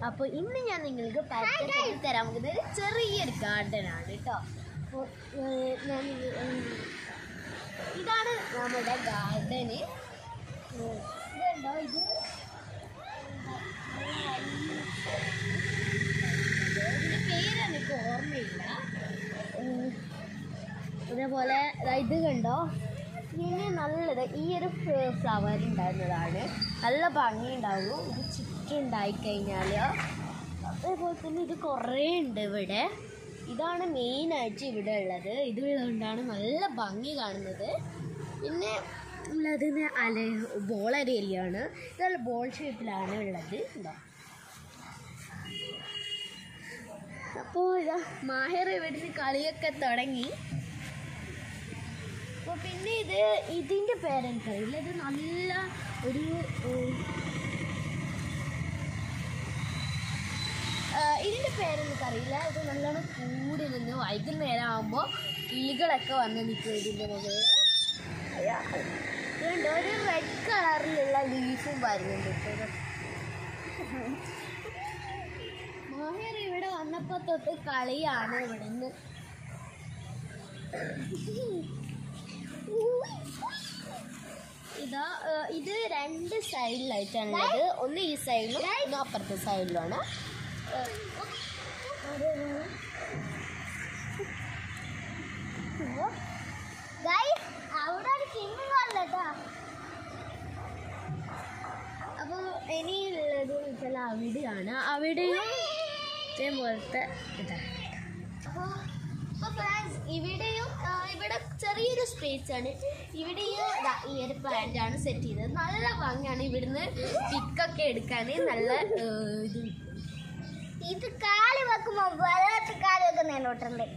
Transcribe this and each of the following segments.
അപ്പോൾ ഇന്ന് ഞാൻ നിങ്ങൾക്ക് പരിചയപ്പെടുത്തി തരാൻ പോകുന്നത് ഒരു ചെറിയൊരു ഗാർഡൻ ആണ് കേട്ടോ അപ്പോൾ ഞാൻ ഇത്, ഉം, ഇതാണ് നമ്മുടെ ഗാർഡന് ഇതുണ്ടോ ഇത് ഇതിന്റെ പേര് എനിക്ക് ഓർമ്മയില്ല ഉം, ഇതേപോലെ ദാ ഇത് കണ്ടോ ഇനി നല്ലത് ഈ ഒരു ഫ്ലവർ ഉണ്ടായിരുന്നതാണ് നല്ല ഭംഗി ഉണ്ടാവും ഇത് ചുറ്റും ഉണ്ടായിക്കഴിഞ്ഞാൽ അതേപോലെ തന്നെ ഇത് കുറേ ഉണ്ട് ഇവിടെ ഇതാണ് മെയിനായിട്ട് ഇവിടെ ഉള്ളത് ഇതുള്ളതുകൊണ്ടാണ് നല്ല ഭംഗി കാണുന്നത് പിന്നെ ഉള്ളത് അല ബോൾ അരയിലാണ് ഇതല്ല ബോൾ ഷേപ്പിലാണ് ഉള്ളത് ഉണ്ടോ അപ്പോൾ ഇതാ മാഹിർ ഇവിടുന്ന് കളിയൊക്കെ തുടങ്ങി അപ്പോൾ പിന്നെ ഇത് ഇതിൻ്റെ പേരെനിക്കറിയില്ല ഇത് നല്ല ഒരു ഉം, ആ, ഇതിൻ്റെ പേരെനിക്കറിയില്ല ഇത് നല്ലോണം കൂടി നിന്ന് വൈകുന്നേരം ആകുമ്പോൾ കിളികളൊക്കെ വന്ന് നിൽക്കും ഇതിൻ്റെ മുകളിൽ അയ്യാ. ഇതുണ്ട് ഒരു റെഡ് കളറിലുള്ള ലീഫും വരുന്നുണ്ട് ഇപ്പോൾ ഇത്. മാഹിർ ഇവിടെ വന്നപ്പോൾ തൊട്ട് കളിയാണ് ഇവിടെ നിന്ന് ഇതാ ഏഹ്, ഇത് രണ്ട് സൈഡിലായിട്ടാണ് ഉള്ളത് ഒന്ന് ഈ സൈഡിലും ഒന്ന് അപ്പുറത്തെ സൈഡിലുമാണ് അവിടെ ഒരു കിങ് കേട്ടോ അപ്പോൾ ഇനിയുള്ളത് വെച്ചാൽ അവിടെയാണ് അവിടെയും ഇതേപോലത്തെ ഇതാണ് അപ്പോൾ അപ്പോൾ ഫ്രാൻസ് ഇവിടെയും ആ, ഇവിടെ ചെറിയൊരു സ്പേസ് ആണ് ഇവിടെയും ദാ ഈ ഒരു പ്ലാന്റ് ആണ് സെറ്റ് ചെയ്തത് നല്ല ഭംഗിയാണ് ഇവിടുന്ന് പിക്കൊക്കെ എടുക്കാൻ നല്ല ഏ, ഇത് ഇത് കാല് വെക്കുമ്പോ വലത്ത് കാല് വെക്കുന്നതിലോട്ടുണ്ട്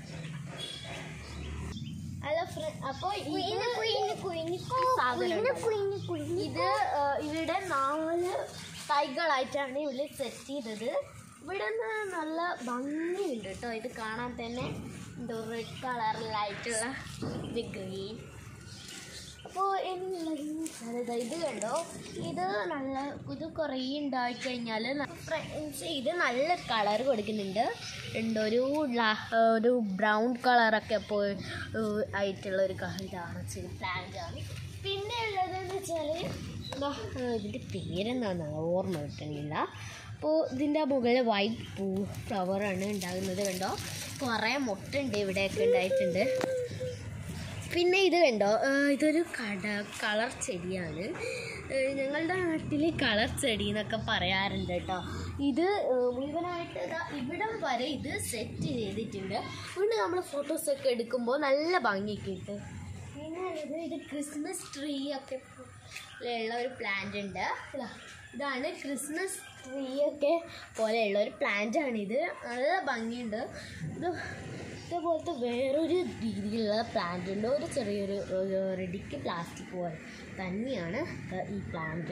അല്ല ഫ്ര അപ്പോൾ കുയിഞ്ഞ് കുയിഞ്ഞ് കുയിഞ്ഞ് സാധനം കുയിഞ്ഞ് കുയിഞ്ഞ് കുയിഞ്ഞ് ഇത് ആ, ഇവിടെ നാല് തൈകളായിട്ടാണ് ഇവിടെ സെറ്റ് ചെയ്തത് ഇവിടെ നിന്ന് നല്ല ഭംഗിയുണ്ട് കേട്ടോ ഇത് കാണാൻ തന്നെ എന്തോ റെഡ് കളറിലായിട്ടുള്ള ഇത് ഗ്രീൻ അപ്പോൾ എനിക്കുള്ളത് ഇത് കണ്ടോ ഇത് നല്ല ഇത് കുറേ ഉണ്ടായി കഴിഞ്ഞാൽ ഫ്രണ്ട്സ് ഇത് നല്ല കളർ കൊടുക്കുന്നുണ്ട് ഉണ്ട് ഒരു ല- ഒരു ബ്രൗൺ കളറൊക്കെ പോയി ഏഹ് ആയിട്ടുള്ള ഒരു ക- ഇതാണ് ശരി പ്ലാന്റ് ആണ് പിന്നെ ഉള്ളതെന്ന് വെച്ചാൽ ഇതിൻ്റെ പേരെന്താണെന്ന് ഓർമ്മ കിട്ടുന്നില്ല അപ്പോൾ ഇതിൻ്റെ മുകളിൽ വൈറ്റ് പൂ ഫ്ലവറാണ് ഉണ്ടാകുന്നത് കണ്ടോ കുറേ മുട്ടുണ്ട് ഇവിടെയൊക്കെ ഉണ്ടായിട്ടുണ്ട് പിന്നെ ഇത് കണ്ടോ ഏഹ് ഇതൊരു കട കളർ ചെടിയാണ് ഏഹ് ഞങ്ങളുടെ നാട്ടിൽ കളർ ചെടി എന്നൊക്കെ പറയാറുണ്ട് കേട്ടോ ഇത് ഏഹ് മുഴുവനായിട്ട് ഇതാ ഇവിടം വരെ ഇത് സെറ്റ് ചെയ്തിട്ടുണ്ട് അതുകൊണ്ട് നമ്മൾ ഫോട്ടോസൊക്കെ എടുക്കുമ്പോൾ നല്ല ഭംഗി കിട്ടും പിന്നെ ഇത് ഇത് ക്രിസ്മസ് ട്രീ ഒക്കെ ഉള്ള ഒരു പ്ലാന്റ് ഉണ്ട് ഇതാ, ഇതാണ് ക്രിസ്മസ് ട്രീ ഒക്കെ പോലെയുള്ള ഒരു പ്ലാന്റ് ആണിത് നല്ല ഭംഗിയുണ്ട് ഇത് ഇതേപോലത്തെ വേറൊരു രീതിയിലുള്ള പ്ലാന്റ് ഉണ്ട് ഒരു ചെറിയൊരു ഒരു റെഡിക്ക് പ്ലാസ്റ്റിക് പോലെ തന്നെയാണ് ദാ ഈ പ്ലാന്റ്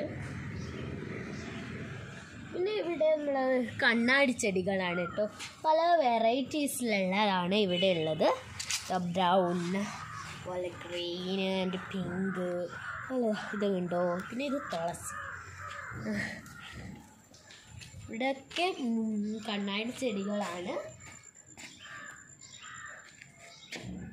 പിന്നെ ഇവിടെ നമ്മൾ കണ്ണാടി ചെടികളാണ് കേട്ടോ പല വെറൈറ്റീസിലുള്ളതാണ് ഇവിടെ ഉള്ളത് ബ്രൗൺ പോലെ ഗ്രീൻ ആൻഡ് പിങ്ക് അല്ല ഇത് കണ്ടോ പിന്നെ ഇത് തുളസി ഇവിടെയൊക്കെ ഉം, കണ്ണാടി ചെടികളാണ്